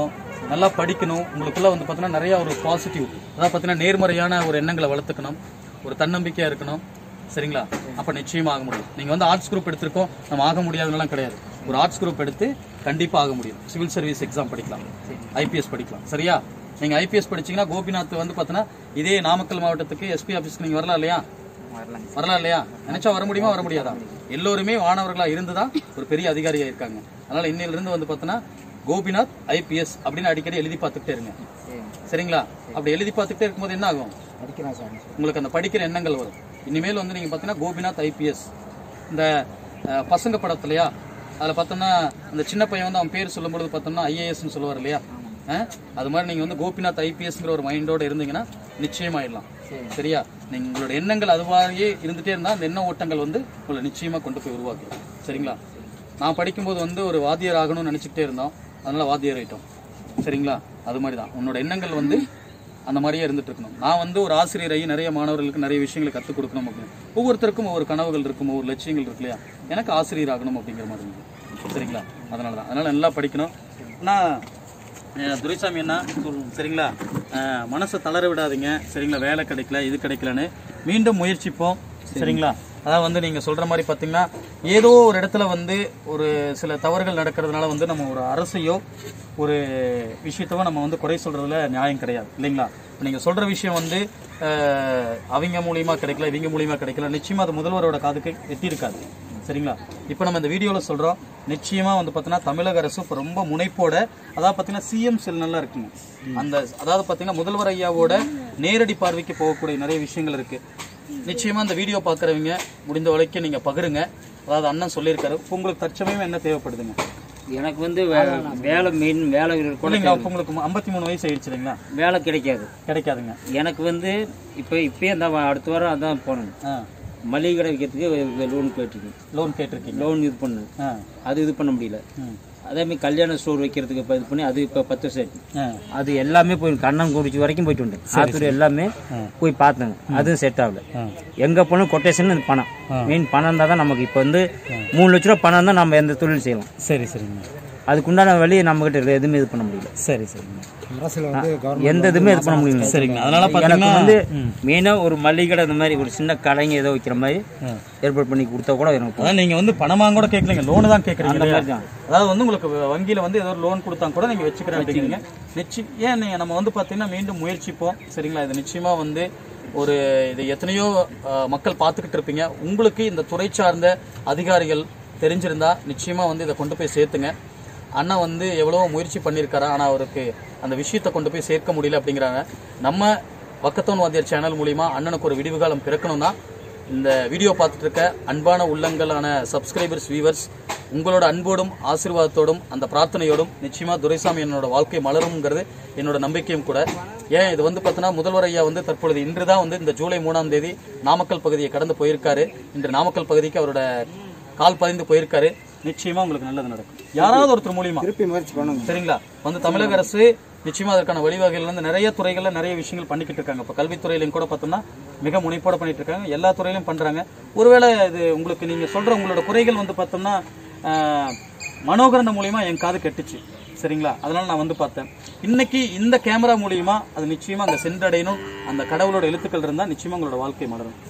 நல்லா படிக்கணும் உங்களுக்குள்ள வந்து பார்த்தீங்கன்னா நிறைய ஒரு பாசிட்டிவ் அதாவது பார்த்தீங்கன்னா நேர்மறையான ஒரு எண்ணங்களை வளர்த்துக்கணும் ஒரு தன்னம்பிக்கையா இருக்கணும் சரிங்களா அப்ப நிச்சயமா ஆக முடியும் நீங்க வந்து ஆர்ட்ஸ் குரூப் எடுத்திருக்கோம் நம்ம ஆக முடியாதுன்னெல்லாம் கிடையாது ஒரு ஆர்ட்ஸ் குரூப் எடுத்து கண்டிப்பா ஆக முடியும் சிவில் சர்வீஸ் எக்ஸாம் படிக்கலாம் ஐபிஎஸ் படிக்கலாம் சரியா நீங்க ஐபிஎஸ் படிச்சீங்கன்னா கோபிநாத் வந்து பார்த்தீங்கன்னா இதே நாமக்கல் மாவட்டத்துக்கு எஸ்பி ஆஃபீஸ்க்கு நீங்க வரலாம் இல்லையா வரலாம் இல்லையா நினைச்சா வர முடியுமா வர முடியாதா எல்லோருமே மாணவர்களா இருந்துதான் ஒரு பெரிய அதிகாரியா இருக்காங்க அதனால இன்னையில இருந்து வந்து பார்த்தீங்கன்னா கோபிநாத் ஐபிஎஸ் அப்படின்னு அடிக்கடி எழுதி பார்த்துக்கிட்டே இருங்க சரிங்களா அப்படி எழுதி பார்த்துக்கிட்டே இருக்கும்போது என்ன ஆகும் படிக்கிறேன் சார் உங்களுக்கு அந்த படிக்கிற எண்ணங்கள் வரும் இனிமேல் வந்து நீங்க பார்த்தீங்கன்னா கோபிநாத் ஐபிஎஸ் இந்த அஹ், பசங்க படத்துலையா அதுல பார்த்தோம்னா அந்த சின்ன பையன் வந்து அவன் பேர் சொல்லும்பொழுது பார்த்தோம்னா ஐஏஎஸ்னு சொல்லுவார் இல்லையா அஹ், அது மாதிரி நீங்க வந்து கோபிநாத் ஐபிஎஸ்ங்கிற ஒரு மைண்டோட இருந்தீங்கன்னா நிச்சயமாயிடலாம் சரியா நீங்க உங்களோட எண்ணங்கள் அதுவாகவே இருந்துட்டே இருந்தா அந்த எண்ண ஓட்டங்கள் வந்து உங்களை நிச்சயமா கொண்டு போய் உருவாக்கும் சரிங்களா நான் படிக்கும்போது வந்து ஒரு வாத்தியார் ஆகணும்னு நினைச்சுக்கிட்டே இருந்தோம் அதனால வாத்தியார் ஆயிட்டோம் சரிங்களா அது மாதிரி தான் உன்னோட எண்ணங்கள் வந்து அந்த மாதிரியே இருந்துட்டு இருக்கணும் நான் வந்து ஒரு ஆசிரியரை நிறைய மாணவர்களுக்கு நிறைய விஷயங்களை கற்றுக் கொடுக்கணும் அப்படின்னு ஒவ்வொருத்தருக்கும் ஒவ்வொரு கனவுகள் இருக்கும் ஒவ்வொரு லட்சியங்கள் இருக்கு இல்லையா எனக்கு ஆசிரியர் ஆகணும் அப்படிங்கிற மாதிரி இருந்தது சரிங்களா அதனால தான் அதனால நல்லா படிக்கணும் நான் அஹ், துரைசாமி அண்ணா சரிங்களா அஹ், மனசை தளர விடாதீங்க சரிங்களா வேலை கிடைக்கல இது கிடைக்கலன்னு மீண்டும் முயற்சிப்போம் சரிங்களா அதாவது வந்து நீங்க சொல்ற மாதிரி பாத்தீங்கன்னா ஏதோ ஒரு இடத்துல வந்து ஒரு சில தவறுகள் நடக்கிறதுனால வந்து நம்ம ஒரு அரசையோ ஒரு விஷயத்தவோ நம்ம வந்து குறை சொல்றதுல நியாயம் கிடையாது இல்லைங்களா இப்ப நீங்க சொல்ற விஷயம் வந்து அஹ், அவங்க மூலியமா கிடைக்கல இவங்க மூலியமா கிடைக்கல நிச்சயமா அது முதல்வரோட காதுக்கு எட்டி இருக்காது சரிங்களா இப்போ நம்ம இந்த வீடியோவில் சொல்கிறோம் நிச்சயமா வந்து பார்த்தீங்கன்னா தமிழக அரசு இப்போ ரொம்ப முனைப்போட அதாவது பார்த்தீங்கன்னா சிஎம் செல் நல்லா இருக்குங்க அந்த அதாவது பார்த்தீங்கன்னா முதல்வர் ஐயாவோட நேரடி பார்வைக்கு போகக்கூடிய நிறைய விஷயங்கள் இருக்கு நிச்சயமா இந்த வீடியோ பார்க்குறவங்க முடிந்த வரைக்கும் நீங்க பகிருங்க அதாவது அண்ணன் சொல்லியிருக்காரு இப்ப உங்களுக்கு தற்சமயம் என்ன தேவைப்படுதுங்க எனக்கு வந்து வே- வேலை மெயின் வேலை கூட இல்லைங்களா இப்போ உங்களுக்கு ஐம்பத்தி மூணு வயசு ஆயிடுச்சு இல்லைங்களா வேலை கிடைக்காது கிடைக்காதுங்க எனக்கு வந்து இப்போ இப்பயே அந்த அடுத்த வாரம் அதான் போனேன் ஆ மளிகை கடை வைக்கிறதுக்கு லோன் கேட்டிருக்கேன் லோன் கேட்டிருக்கீங்க லோன் இது பண்ணு ஆ அது இது பண்ண முடியல ம். அதே மாதிரி கல்யாண ஸ்டோர் வைக்கிறதுக்கு இப்போ இது பண்ணி அது இப்போ பத்து வருஷம் ஆயிடுச்சு ஆ அது எல்லாமே போய் கண்ணன் குறிச்சி வரைக்கும் போயிட்டு வந்தேன் ஆத்தூர் எல்லாமே போய் பார்த்தேங்க அதுவும் செட் ஆகல எங்க போனாலும் கொட்டேஷன் பணம் மெயின் பணம் இருந்தால் தான் நமக்கு இப்போ வந்து மூணு லட்ச ரூபா பணம் தான் நம்ம எந்த தொழில் செய்யலாம் சரி சரிங்க அதுக்குண்டான வழி நம்ம கிட்ட இல்லை எதுவுமே இது பண்ண முடியல சரி சரிங்க அரசில் வந்து கவர்மெண்ட் எந்த இதுவுமே இது பண்ண முடியல சரிங்க அதனால எனக்கு பார்த்தீங்கன்னா வந்து மெயினா ஒரு மளிகை கடை இந்த மாதிரி ஒரு சின்ன கடைங்க ஏதோ வைக்கிற மாதிரி ஏற்பாடு பண்ணி கொடுத்தா கூட எனக்கு போதும். அதான் நீங்க வந்து பணமா கூட கேட்கலீங்க லோனு தான் கேட்கறீங்க அந்த இல்லையா? மாதிரி தான். அதாவது வந்து உங்களுக்கு வங்கியில வந்து ஏதோ ஒரு லோன் கொடுத்தா கூட நீங்க வச்சுக்கிறேன் அப்படிங்கிறீங்க நிச்சயம் ஏன் நீங்க நம்ம வந்து பாத்தீங்கன்னா மீண்டும் முயற்சிப்போம் சரிங்களா இது நிச்சயமா வந்து ஒரு இது எத்தனையோ அஹ், மக்கள் பார்த்துக்கிட்டு இருப்பீங்க உங்களுக்கு இந்த துறை சார்ந்த அதிகாரிகள் தெரிஞ்சிருந்தா நிச்சயமா வந்து இதை கொண்டு போய் சேர்த்துங்க அண்ணா வந்து எவ்வளவோ முயற்சி பண்ணியிருக்காரு ஆனா அவருக்கு அந்த விஷயத்தை கொண்டு போய் சேர்க்க முடியல அப்படிங்கிறாங்க நம்ம வக்கத்தோன் வாத்தியார் சேனல் மூலியமா அண்ணனுக்கு ஒரு விடிவு காலம் பிறக்கணும்னா இந்த வீடியோ பார்த்துட்டு இருக்க அன்பான உள்ளங்களான சப்ஸ்கிரைபர்ஸ் வியூவர்ஸ் உங்களோட அன்போடும் ஆசீர்வாதத்தோடும் அந்த பிரார்த்தனையோடும் நிச்சயமா துரைசாமி என்னோட வாழ்க்கை மலரும்ங்கிறது என்னோட நம்பிக்கையும் கூட ஏன் இது வந்து பார்த்தீங்கன்னா முதல்வர் ஐயா வந்து தற்பொழுது இன்று தான் வந்து இந்த ஜூலை மூணாம் தேதி நாமக்கல் பகுதியை கடந்து போயிருக்காரு இன்று நாமக்கல் பகுதிக்கு அவரோட கால் பதிந்து போயிருக்காரு நிச்சயமா உங்களுக்கு நல்லது நடக்கும் யாராவது ஒருத்தர் மூலியமா திருப்பி முயற்சி பண்ணுங்க சரிங்களா வந்து தமிழக அரசு நிச்சயமா அதற்கான வழிவகைகள் வந்து நிறைய துறைகள்ல நிறைய விஷயங்கள் பண்ணிக்கிட்டு இருக்காங்க இப்ப கல்வித்துறையிலும் கூட பார்த்தோம்னா மிக முனைப்போட பண்ணிட்டு இருக்காங்க எல்லா துறையிலும் பண்றாங்க ஒருவேளை இது உங்களுக்கு நீங்க சொல்ற உங்களோட குறைகள் வந்து பார்த்தோம்னா ஆஹ், மனோகரன் மூலியமா என் காது கெட்டுச்சு சரிங்களா அதனால நான் வந்து பார்த்தேன் இன்னைக்கு இந்த கேமரா மூலியமா அது நிச்சயமா அங்க சென்றடையணும் அந்த கடவுளோட எழுத்துக்கள் இருந்தா நிச்சயமா உங்களோட வாழ்க்கை மலரும்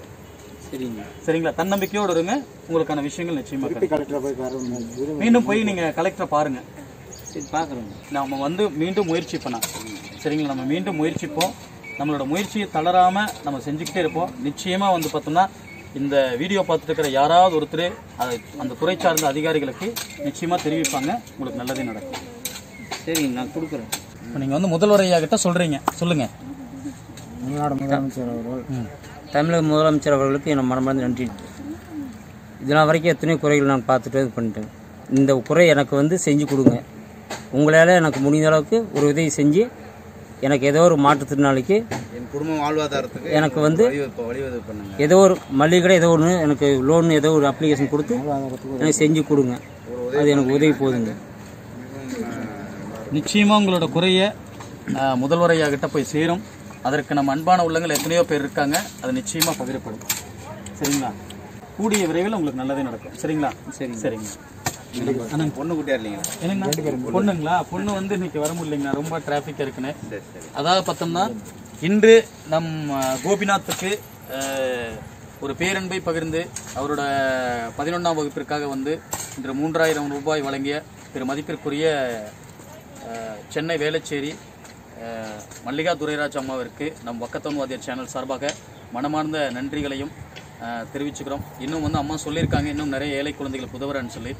சரிங்க சரிங்களா தன்னம்பிக்கையோடு இருங்க உங்களுக்கான விஷயங்கள் நிச்சயமா கிடைக்கும். கலெக்டரை போய் பாருங்க மீண்டும் போய் நீங்க கலெக்டரை பாருங்க சரி பார்க்குறேங்க நம்ம வந்து மீண்டும் முயற்சி பண்ண சரிங்களா நம்ம மீண்டும் முயற்சிப்போம் நம்மளோட முயற்சியை தளராம நம்ம செஞ்சுக்கிட்டே இருப்போம் நிச்சயமா வந்து பார்த்தோம்னா இந்த வீடியோ பார்த்துட்டு இருக்கிற யாராவது ஒருத்தர் அது அந்த துறை சார்ந்த அதிகாரிகளுக்கு நிச்சயமா தெரிவிப்பாங்க உங்களுக்கு நல்லதே நடக்கும் சரிங்க நான் கொடுக்குறேன் இப்போ நீங்க வந்து முதல்வர் ஐயா கிட்ட சொல்றீங்க சொல்லுங்க தமிழ்நாடு முதலமைச்சர் அவர்கள் தமிழக முதலமைச்சர் அவர்களுக்கு என் மனமார்ந்த நன்றி இதனால் வரைக்கும் எத்தனையோ குறைகள் நான் பார்த்துட்டு இது பண்ணிட்டேன் இந்த குறை எனக்கு வந்து செஞ்சு கொடுங்க உங்களால் எனக்கு முடிந்த அளவுக்கு ஒரு உதவி செஞ்சு எனக்கு ஏதோ ஒரு மாற்றுத்திறனாளிக்கு என் குடும்ப வாழ்வாதாரத்துக்கு எனக்கு வந்து வழிவகுப்பு வழிவகுப்பு பண்ணுங்க ஏதோ ஒரு மளிகை கடை ஏதோ ஒன்று எனக்கு லோன் ஏதோ ஒரு அப்ளிகேஷன் கொடுத்து எனக்கு செஞ்சு கொடுங்க அது எனக்கு உதவி போதுங்க நிச்சயமா உங்களோட குறைய அஹ், முதல்வர் ஐயா கிட்ட போய் சேரும் அதற்கு நம்ம அன்பான உள்ளங்கள் எத்தனையோ பேர் இருக்காங்க அது நிச்சயமா பகிரப்படும் சரிங்களா கூடிய விரைவில் உங்களுக்கு நல்லதே நடக்கும் சரிங்களா சரிங்க. சரிங்க அண்ணா பொண்ணு குட்டியா இல்லைங்களா என்னங்கண்ணா பொண்ணுங்களா பொண்ணு வந்து இன்னைக்கு வர முடியலைங்கண்ணா ரொம்ப டிராஃபிக் இருக்குன்னு சரி சரி அதாவது பார்த்தோம்னா இன்று நம் அஹ், கோபிநாத்துக்கு அஹ், ஒரு பேரன்பை பகிர்ந்து அவரோட பதினொன்றாம் வகுப்பிற்காக வந்து இன்று மூன்றாயிரம் ரூபாய் வழங்கிய திரு மதிப்பிற்குரிய அஹ், சென்னை வேளச்சேரி அஹ், மல்லிகா துரைராஜ் அம்மாவிற்கு நம் வக்கத்தோன் வாத்தியர் சேனல் சார்பாக மனமார்ந்த நன்றிகளையும் அஹ், தெரிவிச்சுக்கிறோம் இன்னும் வந்து அம்மா சொல்லியிருக்காங்க இன்னும் நிறைய ஏழை குழந்தைகளுக்கு உதவுறேன்னு சொல்லி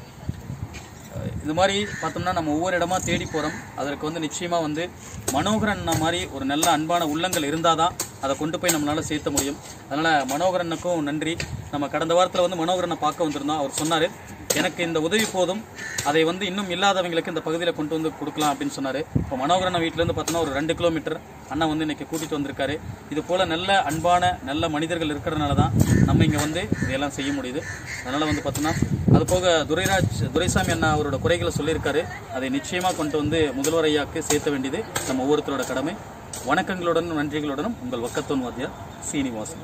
இது மாதிரி பார்த்தோம்னா நம்ம ஒவ்வொரு இடமா தேடி போகிறோம் அதற்கு வந்து நிச்சயமாக வந்து மனோகரன் மாதிரி ஒரு நல்ல அன்பான உள்ளங்கள் இருந்தால் தான் அதை கொண்டு போய் நம்மளால் சேர்த்த முடியும் அதனால் மனோகரனுக்கும் நன்றி நம்ம கடந்த வாரத்தில் வந்து மனோகரனை பார்க்க வந்திருந்தோம் அவர் சொன்னார் எனக்கு இந்த உதவி போதும் அதை வந்து இன்னும் இல்லாதவங்களுக்கு இந்த பகுதியில் கொண்டு வந்து கொடுக்கலாம் அப்படின்னு சொன்னார் இப்போ மனோகரன் வீட்டிலேருந்து பார்த்தோன்னா ஒரு ரெண்டு கிலோமீட்டர் அண்ணா வந்து இன்னைக்கு கூட்டிகிட்டு வந்திருக்காரு இது போல் நல்ல அன்பான நல்ல மனிதர்கள் இருக்கிறதுனால தான் நம்ம இங்கே வந்து இதையெல்லாம் செய்ய முடியுது அதனால் வந்து பார்த்தோன்னா அது போக துரைராஜ் துரைசாமி அண்ணா அவரோட குறைகளை சொல்லியிருக்காரு அதை நிச்சயமாக கொண்டு வந்து முதல்வர் ஐயாக்கு சேர்த்த வேண்டியது நம்ம ஒவ்வொருத்தரோட கடமை வணக்கங்களுடனும் நன்றிகளுடனும் உங்கள் வக்கத்தோன் வாத்தியார் சீனிவாசன்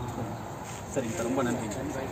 சரிங்க சார் ரொம்ப நன்றி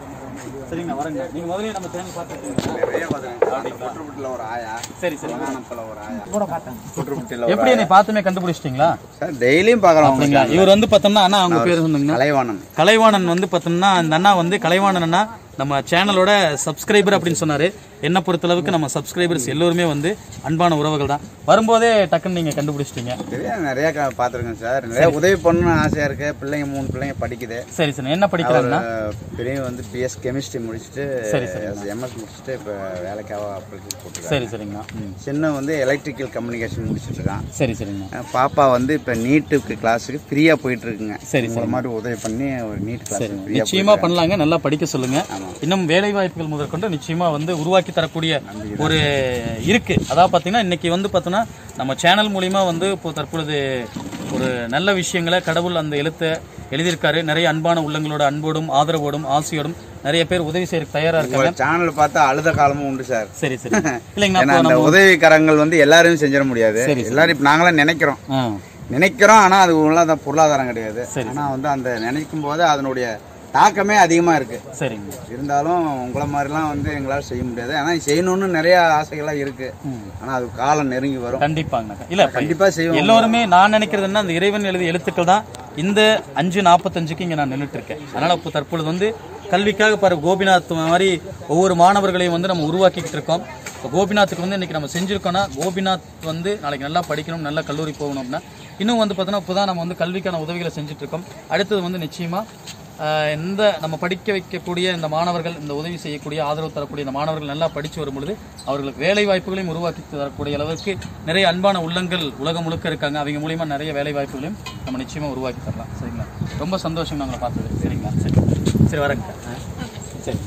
சரிங்க வரேங்க நீங்கள் முதல்ல நம்ம சேனல் பார்த்துருக்கீங்களா நிறைய பார்த்தேன் குற்றப்பட்டில் ஒரு ஆயா சரி சரி வானப்பல ஒரு ஆயா கூட பார்த்தேன் குற்றப்பட்டில் எப்படி என்னை பார்த்துமே கண்டுபிடிச்சிட்டிங்களா சார் டெய்லியும் பார்க்கலாம் அப்படிங்களா இவர் வந்து பார்த்தோம்னா அண்ணா அவங்க பேர் சொன்னீங்கன்னா கலைவாணன் கலைவாணன் வந்து பார்த்தோம்னா அந்த அண்ணா வந்து கலைவாணன் அண்ணா நம்ம சேனலோட சப்ஸ்கிரைபர் அப்படின்னு சொன்னாரு என்ன பொறுத்தளவுக்கு நம்ம சப்ஸ்கிரைபர்ஸ் எல்லோருமே வந்து அன்பான உறவுகள் தான் வரும்போதே டக்குன்னு நீங்க கண்டுபிடிச்சிட்டீங்க நிறைய நிறைய க- பார்த்திருக்கேன் சார் நிறைய உதவி பண்ணணும்னு ஆசையா இருக்கு பிள்ளைங்க மூணு பிள்ளைங்க படிக்குது சரி சரி என்ன படிக்கிறாங்கன்னா அஹ் பெரிய வந்து பிஎஸ் கெமிஸ்ட்ரி முடிச்சுட்டு சரி, சரி. எம்எஸ் முடிச்சுட்டு இப்போ வேலைக்காக அப்ளிகேஷன் போட்டுருக்காங்க சரி சரிங்கண்ணா ம். சின்ன வந்து எலக்ட்ரிக்கல் கம்யூனிகேஷன் முடிச்சுட்டு இருக்கான் சரி சரிங்கண்ணா அஹ் பாப்பா வந்து இப்போ நீட்டுக்கு கிளாஸுக்கு ஃப்ரீயாக போயிட்டு இருக்குங்க சரி, உங்களை மாதிரி உதவி பண்ணி ஒரு நீட் கிளாஸ் சரி ஃப்ரீயாக நிச்சயமா பண்ணலாங்க நல்லா படிக்க சொல்லுங்க இன்னும் வேலை வாய்ப்புகள் முதற்கொண்டு நிச்சயமா வந்து உருவாக்கி தரக்கூடிய ஒரு இருக்கு அதாவது பாத்தீங்கன்னா இன்னைக்கு வந்து பார்த்தோன்னா நம்ம சேனல் மூலியமா வந்து இப்போ தற்பொழுது ஒரு நல்ல விஷயங்களை கடவுள் அந்த எழுத்தை எழுதியிருக்காரு நிறைய அன்பான உள்ளங்களோட அன்போடும் ஆதரவோடும் ஆசையோடும் நிறைய பேர் உதவி செய்யறதுக்கு தயாரா இருக்காங்க உங்கள் சேனல் பார்த்தா அழுத காலமும் உண்டு சார் சரி சரி இல்லைங்கண்ணா ஏன்னா அப்போ அந்த நம்ம உதவிக்கரங்கள் வந்து எல்லாரையும் செஞ்சிட முடியாது சரி, சரி. எல்லாரும் இப்போ நாங்களாம் நினைக்கிறோம் ஆ நினைக்கிறோம் ஆனால் அது உள்ள பொருளாதாரம் கிடையாது சரி, ஆனால் வந்து அந்த நினைக்கும் போது அதனுடைய தாக்கமே அதிகமாக இருக்கு சரிங்க இருந்தாலும் உங்களை மாதிரிலாம் வந்து எங்களால் செய்ய முடியாது ஆனால் செய்யணும்னு நிறைய ஆசைகள்லாம் இருக்கு ஆனால் அது காலம் நெருங்கி வரும் கண்டிப்பாங்கண்ணா இல்ல கண்டிப்பா செய்வோம் எல்லோருமே நான் நினைக்கிறது என்ன அந்த இறைவன் எழுதிய எழுத்துக்கள் தான் இந்த அஞ்சு நாற்பத்தஞ்சுக்கு இங்க நான் நின்றுட்டு இருக்கேன் அதனால இப்போ தற்பொழுது வந்து கல்விக்காக பாரு கோபிநாத் மாதிரி ஒவ்வொரு மாணவர்களையும் வந்து நம்ம உருவாக்கிட்டு இருக்கோம் இப்போ கோபிநாத்துக்கு வந்து இன்னைக்கு நம்ம செஞ்சிருக்கோம்னா கோபிநாத் வந்து நாளைக்கு நல்லா படிக்கணும் நல்லா கல்லூரி போகணும் அப்படின்னா இன்னும் வந்து பார்த்தோன்னா இப்போ தான் நம்ம வந்து கல்விக்கான உதவிகளை செஞ்சுட்டு இருக்கோம் அடுத்தது வந்து நிச்சயமா ஆஹ், இந்த நம்ம படிக்க வைக்கக்கூடிய இந்த மாணவர்கள் இந்த உதவி செய்யக்கூடிய ஆதரவு தரக்கூடிய இந்த மாணவர்கள் நல்லா படித்து வரும் பொழுது அவர்களுக்கு வேலை வாய்ப்புகளையும் உருவாக்கி தரக்கூடிய அளவுக்கு நிறைய அன்பான உள்ளங்கள் உலகம் முழுக்க இருக்காங்க அவங்க மூலியமா நிறைய வேலை வாய்ப்புகளையும் நம்ம நிச்சயமா உருவாக்கி தரலாம் சரிங்களா ரொம்ப சந்தோஷம் நாங்களை பார்த்தது சரிங்களா சரி சரி வரேங்க ஆ. சரி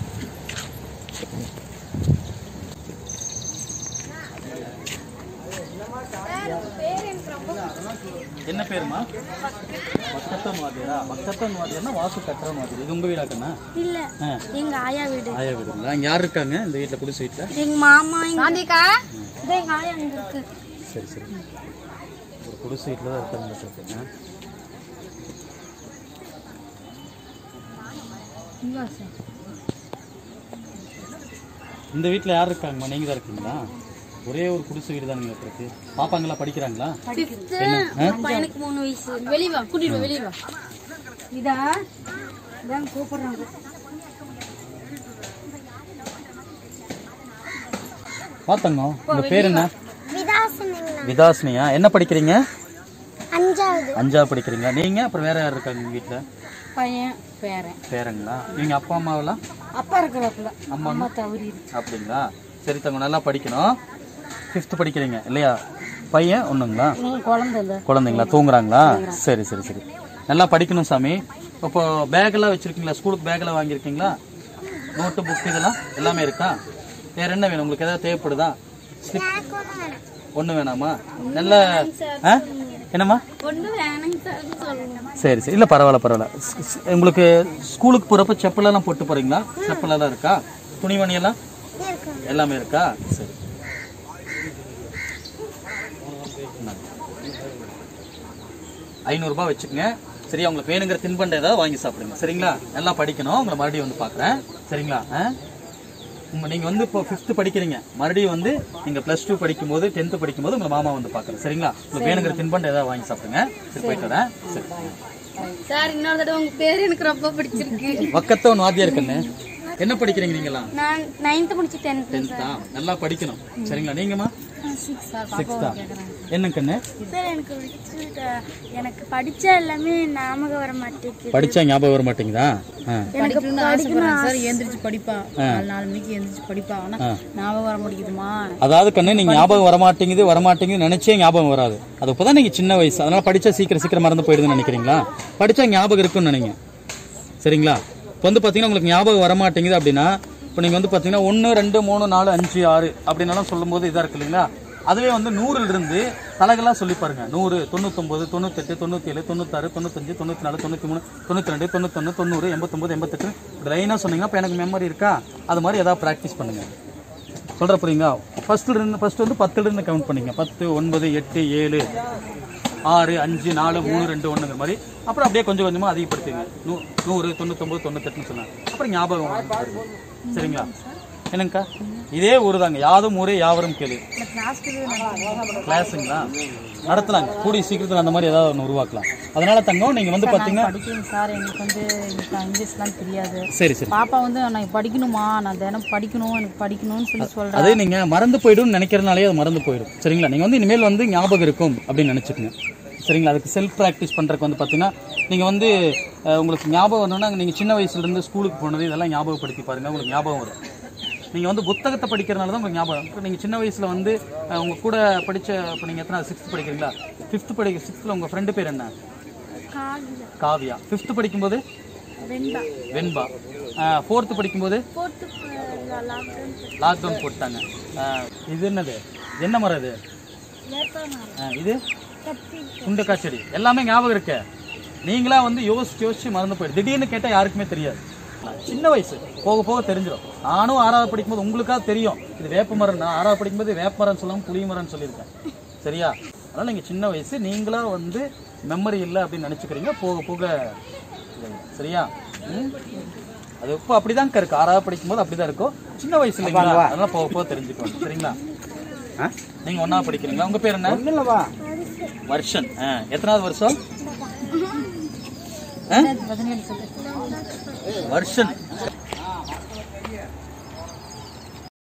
என்ன பேருமா பக்கத்தன் வாதியரா பக்கத்தன் வாதியர்னா வாசு கட்டுறன் வாதியர் இது உங்க வீடாக்கண்ணா இல்ல ஆ. எங்க ஆயா வீடு ஆயா வீடுங்களா இங்க யார் இருக்காங்க இந்த வீட்டில் குடிசை வீட்டில் எங்க மாமா காந்திக்கா எங்க ஆயா அங்க இருக்கு சரி சரி ஒரு குடிசை வீட்டில் தான் இருக்காங்க சொல்லுங்க இந்த வீட்டில் யார் இருக்காங்கம்மா நீங்கள் தான் இருக்கீங்களா ஒரே ஒரு குடிசை வீடு தான் நீங்கள் இருக்கு பாப்பாங்களா படிக்கிறாங்களா பையனுக்கு மூணு வயசு வெளியே வா கூட்டிட்டு வெளியே வா இதா இதான் கூப்பிடுறாங்க பார்த்தங்க உங்க பேர் என்ன விதாசனுங்கண்ணா விதாசினியா என்ன படிக்கிறீங்க அஞ்சாவது அஞ்சாவது படிக்கிறீங்களா நீங்க அப்புறம் வேற யார் இருக்காங்க உங்க வீட்டில் பையன் பேரன் பேரங்களா நீங்க அப்பா அம்மாவெல்லாம் அப்பா இருக்கிறப்பல அம்மா அம்மா தவறி அப்படிங்களா சரி தங்க நல்லா படிக்கணும் ஃபிஃப்த் படிக்கிறீங்க இல்லையா பையன் ஒன்றுங்களா குழந்தை இல்ல குழந்தைங்களா தூங்குறாங்களா சரி சரி சரி நல்லா படிக்கணும் சாமி இப்போ பேக்கெல்லாம் வச்சிருக்கீங்களா ஸ்கூலுக்கு பேக்கெல்லாம் வாங்கியிருக்கீங்களா நோட்டு புக் இதெல்லாம் எல்லாமே இருக்கா வேற என்ன வேணும் உங்களுக்கு ஏதாவது தேவைப்படுதா ஸ்லிப் ஒன்று வேணாமா நல்ல ஆ என்னம்மா ஒண்ணு வேணுங்க சார் சொல்லுங்க சரி சரி இல்லை பரவாயில்ல பரவாயில்ல ஸ்- ஸ்- உங்களுக்கு ஸ்கூலுக்கு போகிறப்ப செப்பலெல்லாம் போட்டு போகிறீங்களா செப்பலெல்லாம் இருக்கா துணிமணி எல்லாம் எல்லாமே இருக்கா சரி ஐநூறுரூபா வச்சுக்கோங்க சரியா உங்களுக்கு வேணுங்கிற தின்பண்டம் ஏதாவது வாங்கி சாப்பிடுங்க சரிங்களா நல்லா படிக்கணும் உங்களை மறுபடியும் வந்து பார்க்குறேன் சரிங்களா ஆ உங்க நீங்க வந்து இப்போ ஃபிஃப்த் படிக்கிறீங்க மறுபடியும் வந்து நீங்க பிளஸ் டூ படிக்கும்போது டென்த் படிக்கும்போது உங்க மாமா வந்து பாக்குறேன் சரிங்களா உங்களுக்கு வேணுங்கிற தின்பண்டம் ஏதாவது வாங்கி சாப்பிடுங்க சரி போயிட்டு வரேன் சரி சார் இன்னொரு தடவை உங்க பேர் எனக்கு ரொம்ப பிடிச்சிருக்கு பக்கத்த ஒன்று வாத்தியா இருக்குன்னு என்ன படிக்கிறீங்க நீங்களாம் நான் நைன்த் முடிச்சு டென்த் டென்த்தா நல்லா படிக்கணும் சரிங்களா நீங்கம்மா சிக்ஸ்தா என்ன கண்ணு சார் எனக்கு பிடிச்சிருக்க எனக்கு படிச்ச எல்லாமே ஞாபகம் வர மாட்டேங்குது படிச்சா ஞாபகம் வர மாட்டேங்குதா ஆ. படிக்கணும்னு ஆசைப்படுறேன் சார் எந்திரிச்சு படிப்பேன் நாலு நாலு மணிக்கு எந்திரிச்சு படிப்பேன் ஆனா ஞாபகம் வர மாட்டேங்குதுமா அதாவது கண்ணு நீங்க ஞாபகம் வரமாட்டேங்குது வரமாட்டேங்குது நினைச்சே ஞாபகம் வராது அது இப்பதான் நீங்க சின்ன வயசு அதனால படிச்சா சீக்கிரம் சீக்கிரம் மறந்து போயிடுதுன்னு நினைக்கிறீங்களா படிச்சா ஞாபகம் இருக்கும்னு நினைங்க சரிங்களா இப்போ வந்து பாத்தீங்கன்னா உங்களுக்கு ஞாபகம் வரமாட்டேங்குது அப்படின்னா இப்போ நீங்க வந்து பாத்தீங்கன்னா ஒன்று ரெண்டு மூணு நாலு அஞ்சு ஆறு அப்படின்னாலும் சொல்லும்போது இதா இருக்கு இல்லைங்களா அதுவே வந்து நூறுல இருந்து தலைகளா சொல்லி பாருங்க நூறு தொண்ணூத்தொன்பது தொண்ணூத்தெட்டு தொண்ணூத்தி ஏழு தொண்ணூத்தாறு தொண்ணூத்தஞ்சு தொண்ணூத்தி நாலு தொண்ணூத்தி மூணு தொண்ணூத்தி ரெண்டு தொண்ணூத்தொன்னு தொண்ணூறு எண்பத்தொன்பது எண்பத்தெட்டு லைனா சொன்னீங்கன்னா இப்போ எனக்கு மெமரி இருக்கா அது மாதிரி ஏதாவது ப்ராக்டிஸ் பண்ணுங்க சொல்ற புரியுங்களா ஃபர்ஸ்ட்ல இருந்து ஃபர்ஸ்ட் வந்து பத்துல இருந்து கவுண்ட் பண்ணிங்க பத்து ஒன்பது எட்டு ஏழு ஆறு அஞ்சு நாலு மூணு ரெண்டு ஒண்ணுங்கிற மாதிரி அப்புறம் அப்படியே கொஞ்சம் கொஞ்சமா அதிகப்படுத்துங்க நூ நூறு தொண்ணூத்தொம்பது தொண்ணூத்தெட்டுன்னு சொன்னாங்க அப்புறம் ஞாபகம் வரும். சரிங்களா என்னங்கக்கா இதே ஊர் தாங்க யாதும் ஊரே யாவரும் கேளு கிளாஸுங்களா நடத்தலாங்க கூடிய சீக்கிரத்தில் அந்த மாதிரி ஏதாவது ஒன்று உருவாக்கலாம் அதனால தங்கம் நீங்க வந்து பாத்தீங்கன்னா படிக்கணும் சார் எனக்கு வந்து எனக்கு இங்கிலீஷ்லாம் தெரியாது சரி சரி பாப்பா வந்து நான் படிக்கணுமா நான் தினம் படிக்கணும் எனக்கு படிக்கணும்னு சொல்லி சொல்றேன் அதே நீங்க மறந்து போயிடும் நினைக்கிறனாலே அது மறந்து போயிடும் சரிங்களா நீங்க வந்து இனிமேல் வந்து ஞாபகம் இருக்கும் அப்படின்னு நினைச்சுக்கங்க சரிங்களா அதுக்கு செல்ஃப் ப்ராக்டிஸ் பண்றதுக்கு வந்து பாத்தீங்கன்னா நீங்க வந்து அஹ், உங்களுக்கு ஞாபகம் வரணும்னா நீங்க சின்ன வயசுல இருந்து ஸ்கூலுக்கு போனது இதெல்லாம் ஞாபகப்படுத்தி பாருங்க உங்களுக்கு ஞாபகம் வரும் நீங்க வந்து புத்தகத்தை படிக்கிறனால தான் உங்களுக்கு ஞாபகம் இப்போ நீங்க சின்ன வயசுல வந்து அஹ், உங்க கூட படிச்ச இப்போ நீங்க எத்தனை சிக்ஸ்த் படிக்கிறீங்களா ஃபிஃப்த் படிக்க சிக்ஸ்த்தில் உங்க ஃப்ரெண்டு பேர் என்ன காவியா ஃபிஃப்த் படிக்கும்போது வெண்பா வெண்பா ஃபோர்த்து படிக்கும்போது ஃபோர்த்து லாக்டவுன் லாக்டவுன் போட்டாங்க அஹ், இது என்னது என்ன மரம் இது அஹ், இது சுண்டக்காய் செடி எல்லாமே ஞாபகம் இருக்கு நீங்களா வந்து யோசிச்சு யோசிச்சு மறந்து போயிடு திடீர்னு கேட்டா யாருக்குமே தெரியாது சின்ன வயசு போக போக தெரிஞ்சிடும் நானும் ஆறாவது படிக்கும்போது உங்களுக்காக தெரியும் இது வேப்ப மரம் நான் ஆறாவது படிக்கும்போது வேப்ப மரம் சொல்லாம புளிய மரம்னு சொல்லியிருக்கேன் சரியா அதனால நீங்க சின்ன வயசு நீங்களா வந்து மெமரி இல்லை அப்படின்னு நினைச்சுக்கிறீங்க போக போக இதுங்க. சரியா ம்? அது இப்போ அப்படிதான் இருக்கு ஆறாவது படிக்கும்போது அப்படிதான் இருக்கும் சின்ன வயசு இல்லைங்களா அதனால போக போக தெரிஞ்சுக்கணும் சரிங்களா நீங்க ஒண்ணா படிக்கிறீங்களா உங்க பேர் என்ன இல்லவா வருஷன் ஆ, எத்தனாவது வருஷம் ஆ? வருஷன்